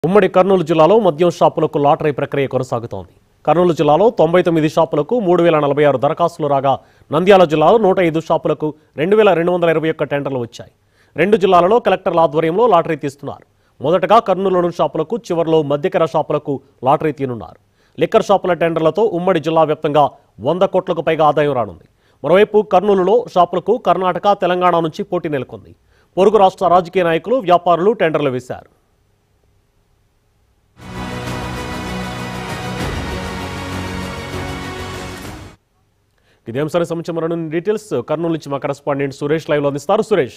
ఉమ్మడి కర్నూలు జిల్లాలో మద్యం షాపులకు లాటరీ ప్రక్రియ కొనసాగుతోంది కర్నూలు జిల్లాలో తొంభై తొమ్మిది షాపులకు మూడు వేల నలభై ఆరు దరఖాస్తులు రాగా నంద్యాల జిల్లాలో నూట ఐదు షాపులకు రెండు వేల రెండు వందల ఇరవై ఒక్క టెండర్లు వచ్చాయి రెండు జిల్లాలలో కలెక్టర్ల ఆధ్వర్యంలో లాటరీ తీస్తున్నారు మొదటగా కర్నూలులోని షాపులకు చివరిలో మధ్యకర షాపులకు లాటరీ తీనున్నారు లిక్కర్ షాపుల టెండర్లతో ఉమ్మడి జిల్లా వ్యాప్తంగా వంద కోట్లకు పైగా ఆదాయం రానుంది మరోవైపు కర్నూలులో షాపులకు కర్ణాటక తెలంగాణ నుంచి పోటీ నెలకొంది పొరుగు రాష్ట్ర రాజకీయ నాయకులు వ్యాపారులు టెండర్లు వేశారు ఇదే అంశానికి సంబంధించిన మరిన్ని డీటెయిల్స్ కర్నూలు నుంచి మా కరెస్పాండెంట్ సురేష్ లైవ్లో అందిస్తారు సురేష్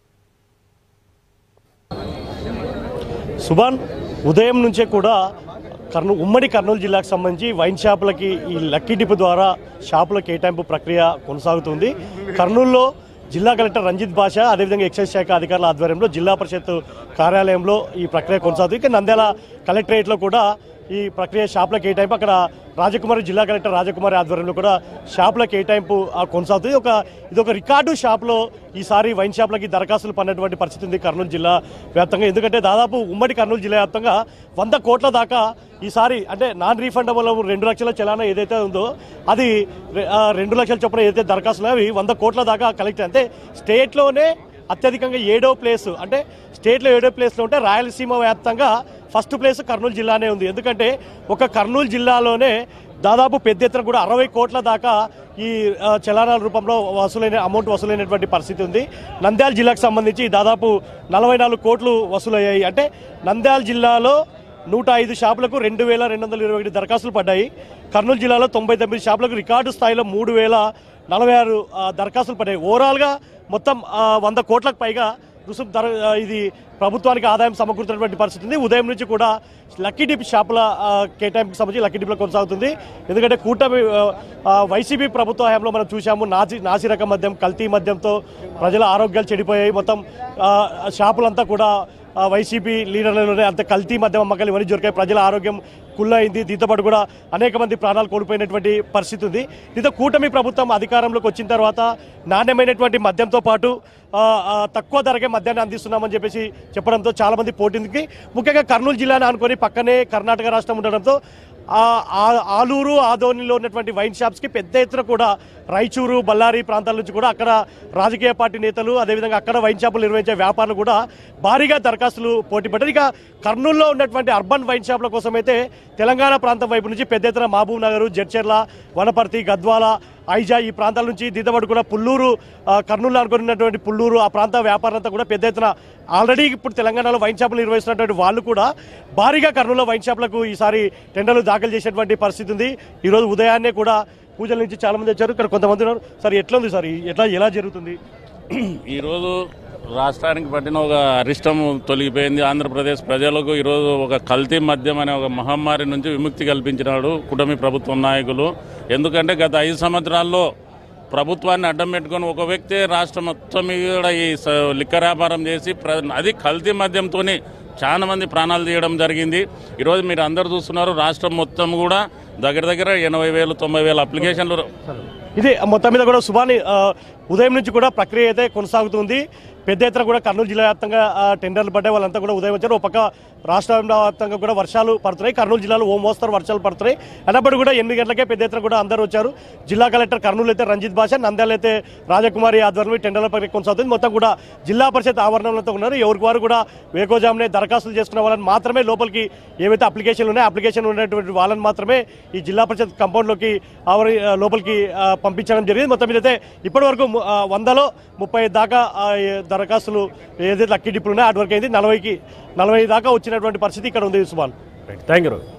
సుభాన్ ఉదయం నుంచే కూడా కర్నూ ఉమ్మడి కర్నూలు జిల్లాకు సంబంధించి వైన్ షాపులకి ఈ లక్కీ డిప్ ద్వారా షాపుల కేటాయింపు ప్రక్రియ కొనసాగుతుంది కర్నూలులో జిల్లా కలెక్టర్ రంజిత్ భాష అదేవిధంగా ఎక్సైజ్ శాఖ అధికారుల ఆధ్వర్యంలో జిల్లా పరిషత్ కార్యాలయంలో ఈ ప్రక్రియ కొనసాగుతుంది ఇక నంద్యాల కలెక్టరేట్లో కూడా ఈ ప్రక్రియ షాపుల కేటాయింపు అక్కడ రాజకుమారి జిల్లా కలెక్టర్ రాజకుమారి ఆధ్వర్యంలో కూడా షాపుల కేటాయింపు ఆ, కొనసాగుతుంది ఒక ఇది ఒక రికార్డు షాప్లో ఈసారి వైన్ షాపులకి దరఖాస్తులు పడినటువంటి పరిస్థితి ఉంది కర్నూలు జిల్లా వ్యాప్తంగా ఎందుకంటే దాదాపు ఉమ్మడి కర్నూలు జిల్లా వ్యాప్తంగా వంద కోట్ల దాకా ఈసారి అంటే నాన్ రీఫండబుల్ రెండు లక్షల చలానా ఏదైతే ఉందో అది రె- ఆ, రెండు లక్షల చొప్పున ఏదైతే దరఖాస్తులు అవి వంద కోట్ల దాకా కలెక్ట్ అంటే స్టేట్లోనే అత్యధికంగా ఏడో ప్లేస్ అంటే స్టేట్లో ఏడో ప్లేస్లో ఉంటే రాయలసీమ వ్యాప్తంగా ఫస్ట్ ప్లేస్ కర్నూలు జిల్లానే ఉంది ఎందుకంటే ఒక కర్నూలు జిల్లాలోనే దాదాపు పెద్ద ఎత్తున కూడా అరవై కోట్ల దాకా ఈ ఆ, చలానాల రూపంలో వసూలైన అమౌంట్ వసూలైనటువంటి పరిస్థితి ఉంది నంద్యాల జిల్లాకు సంబంధించి దాదాపు నలభై నాలుగు కోట్లు వసూలయ్యాయి అంటే నంద్యాల జిల్లాలో నూట ఐదు షాపులకు రెండు వేల రెండు వందల ఇరవై ఒకటి దరఖాస్తులు పడ్డాయి కర్నూలు జిల్లాలో తొంభై తొమ్మిది షాపులకు రికార్డు స్థాయిలో మూడు వేల నలభై ఆరు ఆ, దరఖాస్తులు పడ్డాయి ఓవరాల్గా మొత్తం ఆ, వంద కోట్లకు పైగా రుసుము ధర ఆ, ఇది ప్రభుత్వానికి ఆదాయం సమకూరుతున్నటువంటి పరిస్థితి ఉంది ఉదయం నుంచి కూడా లక్కీ డిప్ షాపుల ఆ, కేటాయింపుకి సంబంధించి లక్కీ డిప్లో కొనసాగుతుంది ఎందుకంటే కూటమి ఆ, ఆ, వైసీపీ ప్రభుత్వ హయాంలో మనం చూసాము నాసి నాసి రకం మద్యం కల్తీ మద్యంతో ప్రజల ఆరోగ్యాలు చెడిపోయాయి మొత్తం ఆ, షాపులంతా కూడా ఆ, వైసీపీ లీడర్లలోనే అంత కల్తీ మద్యం అమ్మకాలు ఇవన్నీ దొరికాయి ప్రజల ఆరోగ్యం కుల్లయింది దీంతో పాటు కూడా అనేక మంది ప్రాణాలు కోల్పోయినటువంటి పరిస్థితి ఉంది దీంతో కూటమి ప్రభుత్వం అధికారంలోకి వచ్చిన తర్వాత నాణ్యమైనటువంటి మద్యంతో పాటు ఆ, ఆ, తక్కువ ధరకే మద్యాన్ని అందిస్తున్నామని చెప్పేసి చెప్పడంతో చాలా మంది పోటీకి ముఖ్యంగా కర్నూలు జిల్లాని అనుకొని పక్కనే కర్ణాటక రాష్ట్రం ఉండడంతో ఆ ఆ- ఆలూరు ఆదోనిలో ఉన్నటువంటి వైన్ షాప్స్కి పెద్ద ఎత్తున కూడా రాయచూరు బళ్ళారి ప్రాంతాల నుంచి కూడా అక్కడ రాజకీయ పార్టీ నేతలు అదేవిధంగా అక్కడ వైన్ షాపులు నిర్వహించే వ్యాపారులు కూడా భారీగా దరఖాస్తులు పోటీ పడ్డారు ఇక కర్నూలులో ఉన్నటువంటి అర్బన్ వైన్ షాపుల కోసం అయితే తెలంగాణ ప్రాంతం వైపు నుంచి పెద్ద ఎత్తున మహబూబ్ నగర్ జడ్చెర్ల వనపర్తి గద్వాల ఐజా ఈ ప్రాంతాల నుంచి దీంతోపాటు కూడా పుల్లూరు ఆ, కర్నూలు అనుకున్నటువంటి పుల్లూరు ఆ ప్రాంత వ్యాపారంతా కూడా పెద్ద ఎత్తున ఆల్రెడీ ఇప్పుడు తెలంగాణలో వైన్ షాపులు నిర్వహిస్తున్నటువంటి వాళ్ళు కూడా భారీగా కర్నూలులో వైన్ షాపులకు ఈసారి టెండర్లు దాఖలు చేసేటువంటి పరిస్థితి ఉంది ఈరోజు ఉదయాన్నే కూడా పూజల నుంచి చాలా మంది వచ్చారు ఇక్కడ కొంతమంది ఉన్నారు సార్ ఎట్లా ఉంది సార్ ఈ- ఎట్లా ఎలా జరుగుతుంది ఈరోజు రాష్ట్రానికి పట్టిన ఒక అరిష్టం తొలగిపోయింది ఆంధ్రప్రదేశ్ ప్రజలకు ఈరోజు ఒక కల్తీ మద్యం అనే ఒక మహమ్మారి నుంచి విముక్తి కల్పించినాడు కుటమి ప్రభుత్వం నాయకులు ఎందుకంటే గత ఐదు సంవత్సరాల్లో ప్రభుత్వాన్ని అడ్డం పెట్టుకొని ఒక వ్యక్తి రాష్ట్రం మొత్తం మీద ఈ స- లిక్కర్ వ్యాపారం చేసి ప్ర- అది కల్తీ మద్యంతోని చాలా మంది ప్రాణాలు తీయడం జరిగింది ఈరోజు మీరు అందరు చూస్తున్నారు రాష్ట్రం మొత్తం కూడా దగ్గర దగ్గర ఎనభై వేలు తొంభై వేల అప్లికేషన్లు ఇది మొత్తం మీద కూడా సుభాని ఆ, ఉదయం నుంచి కూడా ప్రక్రియ అయితే కొనసాగుతుంది పెద్ద ఎత్తున కూడా కర్నూలు జిల్లా వ్యాప్తంగా ఆ, టెండర్లు పడ్డాయి వాళ్ళంతా కూడా ఉదయం వచ్చారు ఒక పక్క రాష్ట్ర వ్యాప్తంగా కూడా వర్షాలు పడుతున్నాయి కర్నూలు జిల్లాలో ఓ మోస్తరు వర్షాలు పడుతున్నాయి అన్నప్పుడు కూడా ఎనిమిది గంటలకే పెద్ద ఎత్తున కూడా అందరూ వచ్చారు జిల్లా కలెక్టర్ కర్నూలు అయితే రంజిత్ భాష నంద్యాల అయితే రాజకుమారి ఆధ్వర్యంలో ఈ టెండర్ల ప్రక్రియ కొనసాగుతుంది మొత్తం కూడా జిల్లా పరిషత్ ఆవరణంలో ఉన్నారు ఎవరికి వారు కూడా వేకోజామునే దరఖాస్తులు చేసుకున్న వాళ్ళని మాత్రమే లోపలికి ఏవైతే అప్లికేషన్లు ఉన్నాయో అప్లికేషన్ ఉన్నటువంటి వాళ్ళని మాత్రమే ఈ జిల్లా పరిషత్ కంపౌండ్లోకి ఆవరి ఆ, లోపలికి ఆ, పంపించడం జరిగింది మొత్తం మీద అయితే ఇప్పటి వరకు ము- ఆ, వందలో ముప్పై దాకా ఆ, ఏ దరఖాస్తులు ఏదైతే లక్కీ డిప్పులు ఉన్నాయో అటు వరకు అయింది నలభైకి నలభై దాకా వచ్చినటువంటి పరిస్థితి ఇక్కడ ఉంది సుమాన్ థ్యాంక్ యూ